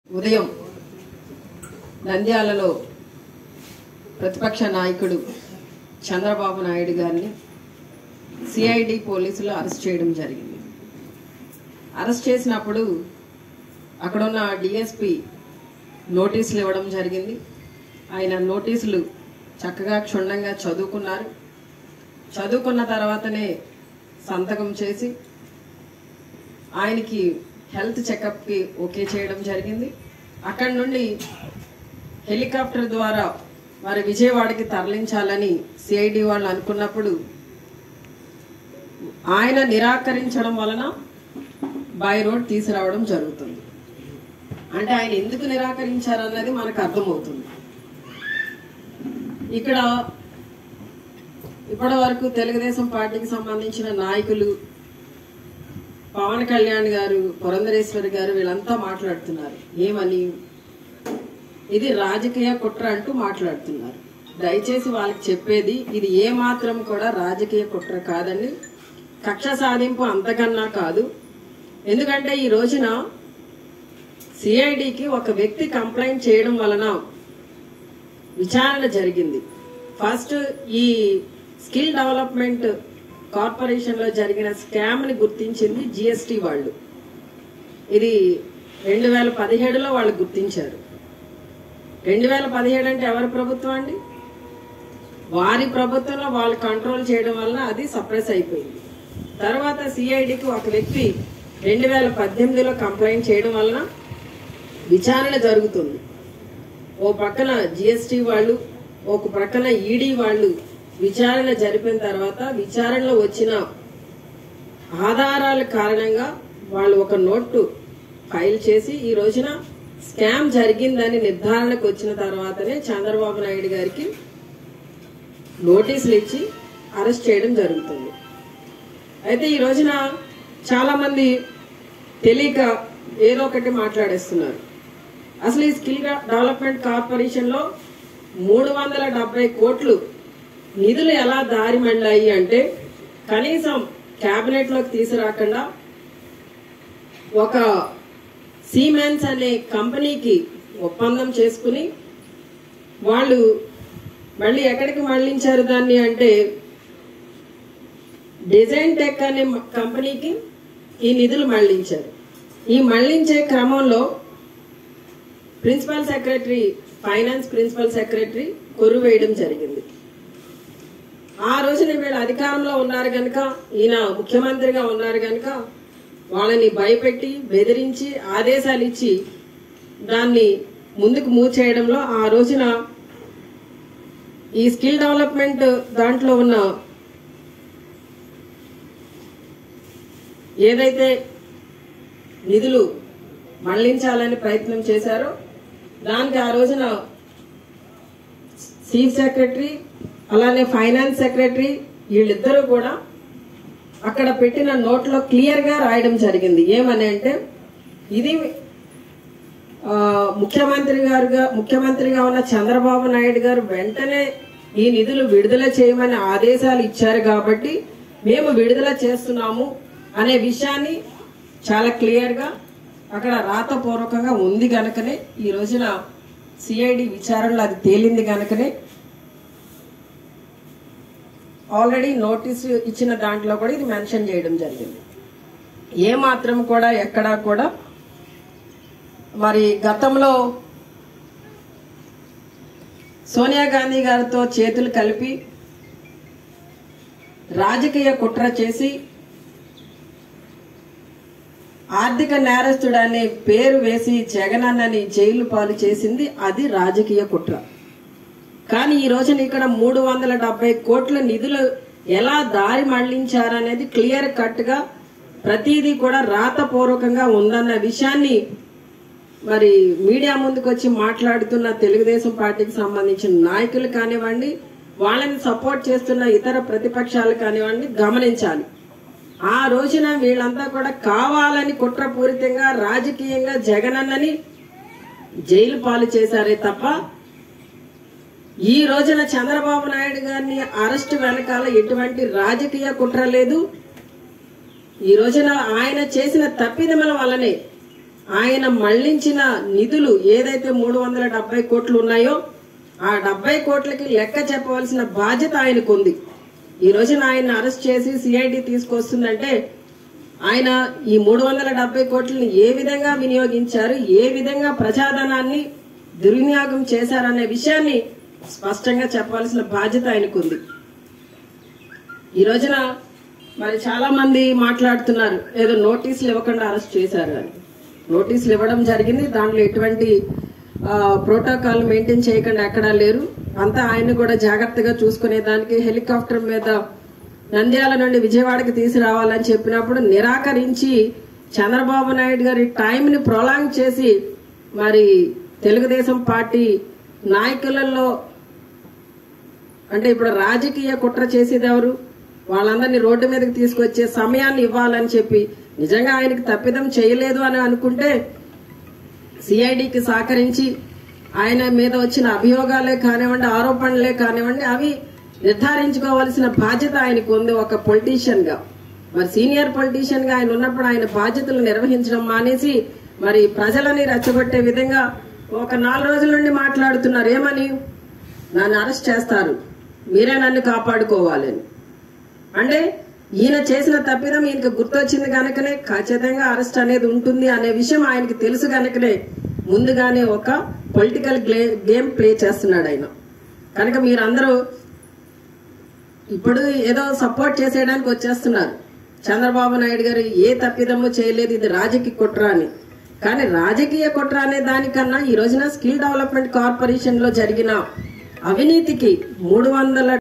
ఉదయం నంద్యాలలో ప్రతిపక్ష నాయకుడు చంద్రబాబు నాయుడు గారిని సిఐడి పోలీసులు అరెస్ట్ చేయడం జరిగింది అరెస్ట్ చేసినప్పుడు అక్కడున్న డిఎస్పి నోటీసులు ఇవ్వడం జరిగింది ఆయన నోటీసులు చక్కగా క్షుణ్ణంగా చదువుకున్నారు చదువుకున్న తర్వాతనే సంతకం చేసి ఆయనకి హెల్త్ చెకప్కి ఓకే చేయడం జరిగింది అక్కడి నుండి హెలికాప్టర్ ద్వారా మరి విజయవాడకి తరలించాలని సిఐడి వాళ్ళు అనుకున్నప్పుడు ఆయన నిరాకరించడం వలన బై రోడ్ తీసుకురావడం జరుగుతుంది అంటే ఆయన ఎందుకు నిరాకరించారన్నది మనకు అర్థమవుతుంది ఇక్కడ ఇప్పటి వరకు తెలుగుదేశం పార్టీకి సంబంధించిన నాయకులు పవన్ కళ్యాణ్ గారు పురంధరేశ్వరి గారు వీళ్ళంతా మాట్లాడుతున్నారు ఏమని ఇది రాజకీయ కుట్ర అంటూ మాట్లాడుతున్నారు దయచేసి వాళ్ళకి చెప్పేది ఇది ఏ మాత్రం కూడా రాజకీయ కుట్ర కాదండి కక్ష సాధింపు అంతకన్నా కాదు ఎందుకంటే ఈ రోజున సిఐడికి ఒక వ్యక్తి కంప్లైంట్ చేయడం వలన విచారణ జరిగింది ఫస్ట్ ఈ స్కిల్ డెవలప్మెంట్ కార్పొరేషన్ లో జరిగిన స్కామ్ ని గుర్తించింది జిఎస్టి వాళ్ళు ఇది రెండు వేల పదిహేడులో వాళ్ళు గుర్తించారు రెండు వేల పదిహేడు అంటే ఎవరి ప్రభుత్వం అండి వారి ప్రభుత్వంలో వాళ్ళు కంట్రోల్ చేయడం వల్ల అది సప్రెస్ అయిపోయింది తర్వాత సిఐడికి ఒక వ్యక్తి రెండు వేల పద్దెనిమిదిలో కంప్లైంట్ చేయడం వలన విచారణ జరుగుతుంది ఓ పక్కన జిఎస్టి వాళ్ళు ఒక ప్రక్కన ఈడీ వాళ్ళు విచారణ జరిపిన తర్వాత విచారణలో వచ్చిన ఆధారాల కారణంగా వాళ్ళు ఒక నోటు ఫైల్ చేసి ఈ రోజున స్కామ్ జరిగిందని నిర్ధారణకు వచ్చిన తర్వాతనే చంద్రబాబు నాయుడు గారికి నోటీసులు ఇచ్చి అరెస్ట్ చేయడం జరుగుతుంది అయితే ఈ రోజున చాలా మంది తెలియక ఏదో ఒకటి మాట్లాడేస్తున్నారు అసలు ఈ స్కిల్ డెవలప్మెంట్ కార్పొరేషన్ లో మూడు వందల డెబ్బై కోట్లు నిధులు ఎలా దారి మళ్ళాయి అంటే కనీసం కేబినెట్ లోకి తీసుకురాకుండా ఒక సీమెన్స్ అనే కంపెనీకి ఒప్పందం చేసుకుని వాళ్ళు మళ్ళీ ఎక్కడికి మళ్ళించారు దాన్ని అంటే డిజైన్ టెక్ అనే కంపెనీకి ఈ నిధులు మళ్లించారు ఈ మళ్లించే క్రమంలో principal secretary finance principal secretary కొర్రు వేయడం జరిగింది ఆ రోజున వీళ్ళు అధికారంలో ఉన్నారు గనక ఈయన ముఖ్యమంత్రిగా ఉన్నారు గనక వాళ్ళని భయపెట్టి బెదిరించి ఆదేశాలు ఇచ్చి దాన్ని ముందుకు మూవ్ చేయడంలో ఆ రోజున ఈ స్కిల్ డెవలప్మెంట్ దాంట్లో ఉన్న ఏదైతే నిధులు మళ్లించాలని ప్రయత్నం చేశారో దానికి ఆ రోజున చీఫ్ సెక్రటరీ అలానే ఫైనాన్స్ సెక్రటరీ వీళ్ళిద్దరూ కూడా అక్కడ పెట్టిన నోట్లో క్లియర్ గా రాయడం జరిగింది ఏమని అంటే ఇది ఆ, ముఖ్యమంత్రి గారుగా ముఖ్యమంత్రిగా ఉన్న చంద్రబాబు నాయుడు గారు వెంటనే ఈ నిధులు విడుదల చేయమని ఆదేశాలు ఇచ్చారు కాబట్టి మేము విడుదల చేస్తున్నాము అనే విషయాన్ని చాలా క్లియర్ గా అక్కడ రాతపూర్వకంగా ఉంది గనకనే ఈ రోజున సిఐడి విచారణలో అది తేలింది గనకనే ఆల్రెడీ నోటీస్ ఇచ్చిన దాంట్లో కూడా ఇది మెన్షన్ చేయడం జరిగింది ఏ మాత్రం కూడా ఎక్కడా కూడా మరి గతంలో సోనియా గాంధీ గారితో చేతులు కలిపి రాజకీయ కుట్ర చేసి ఆర్థిక నేరస్తుడు అనే పేరు వేసి జగనన్నని జైలు పాలు చేసింది అది రాజకీయ కుట్ర కానీ ఈ రోజున ఇక్కడ మూడు వందల డెబ్బై కోట్ల నిధులు ఎలా దారి మళ్లించారనేది క్లియర్ కట్ గా ప్రతిదీ కూడా రాతపూర్వకంగా ఉందన్న విషయాన్ని మరి మీడియా ముందుకు వచ్చి మాట్లాడుతున్న తెలుగుదేశం పార్టీకి సంబంధించిన నాయకులు కానివ్వండి వాళ్ళని సపోర్ట్ చేస్తున్న ఇతర ప్రతిపక్షాలు కానివ్వండి గమనించాలి ఆ రోజున వీళ్ళంతా కూడా కావాలని కుట్రపూరితంగా రాజకీయంగా జగనన్నని జైలు పాలు చేశారే తప్ప ఈ రోజున చంద్రబాబు నాయుడు గారిని అరెస్ట్ వెనకాల ఎటువంటి రాజకీయ కుట్ర లేదు ఈ రోజున ఆయన చేసిన తప్పిదముల వల్లనే ఆయన మళ్లించిన నిధులు ఏదైతే మూడు వందల డెబ్బై కోట్లు ఉన్నాయో ఆ డెబ్బై కోట్లకి లెక్క చెప్పవలసిన బాధ్యత ఆయనకు ఉంది ఈ రోజున ఆయన అరెస్ట్ చేసి సిఐడి తీసుకొస్తుందంటే ఆయన ఈ మూడు వందల డెబ్బై కోట్లని ఏ విధంగా వినియోగించారు ఏ విధంగా ప్రజాధనాన్ని దుర్వినియోగం చేశారనే విషయాన్ని స్పష్టంగా చెప్పాల్సిన బాధ్యత ఆయనకు ఉంది ఈ రోజున మరి చాలా మంది మాట్లాడుతున్నారు ఏదో నోటీసులు ఇవ్వకుండా అరెస్ట్ చేశారు అని నోటీసులు ఇవ్వడం జరిగింది దాంట్లో ఎటువంటి ప్రోటోకాల్ మెయింటైన్ చేయకుండా ఎక్కడా లేరు అంతా ఆయన కూడా జాగ్రత్తగా చూసుకునే దానికి హెలికాప్టర్ మీద నంద్యాల నుండి విజయవాడకి తీసుకురావాలని చెప్పినప్పుడు నిరాకరించి చంద్రబాబు నాయుడు గారి టైంని ప్రొలాంగ్ చేసి మరి తెలుగుదేశం పార్టీ నాయకులలో అంటే ఇప్పుడు రాజకీయ కుట్ర చేసేది ఎవరు వాళ్ళందరినీ రోడ్డు మీదకి తీసుకొచ్చే సమయాన్ని ఇవ్వాలని చెప్పి నిజంగా ఆయనకి తప్పిదం చేయలేదు అని అనుకుంటే సిఐడికి సహకరించి ఆయన మీద వచ్చిన అభియోగాలే కానివ్వండి ఆరోపణలే కానివ్వండి అవి నిర్ధారించుకోవాల్సిన బాధ్యత ఆయనకు ఉంది ఒక పొలిటీషియన్ గా మరి సీనియర్ పొలిటీషియన్ గా ఆయన ఉన్నప్పుడు ఆయన బాధ్యతలు నిర్వహించడం మానేసి మరి ప్రజలని రెచ్చగొట్టే విధంగా ఒక నాలుగు రోజుల నుండి మాట్లాడుతున్నారు ఏమని నన్ను అరెస్ట్ చేస్తారు మీరే నన్ను కాపాడుకోవాలని అంటే ఈయన చేసిన తప్పిదం ఈయనకు గుర్తొచ్చింది కనుకనే ఖచ్చితంగా అరెస్ట్ అనేది ఉంటుంది అనే విషయం ఆయనకి తెలుసు కనుకనే ముందుగానే ఒక పొలిటికల్ గేమ్ ప్లే చేస్తున్నాడు ఆయన కనుక మీరందరూ ఇప్పుడు ఏదో సపోర్ట్ చేసేయడానికి వచ్చేస్తున్నారు చంద్రబాబు నాయుడు గారు ఏ తప్పిదము చేయలేదు ఇది రాజకీయ కుట్ర అని కానీ రాజకీయ కుట్ర అనే దానికన్నా ఈ రోజున స్కిల్ డెవలప్మెంట్ కార్పొరేషన్ లో జరిగిన అవినీతికి మూడు వందల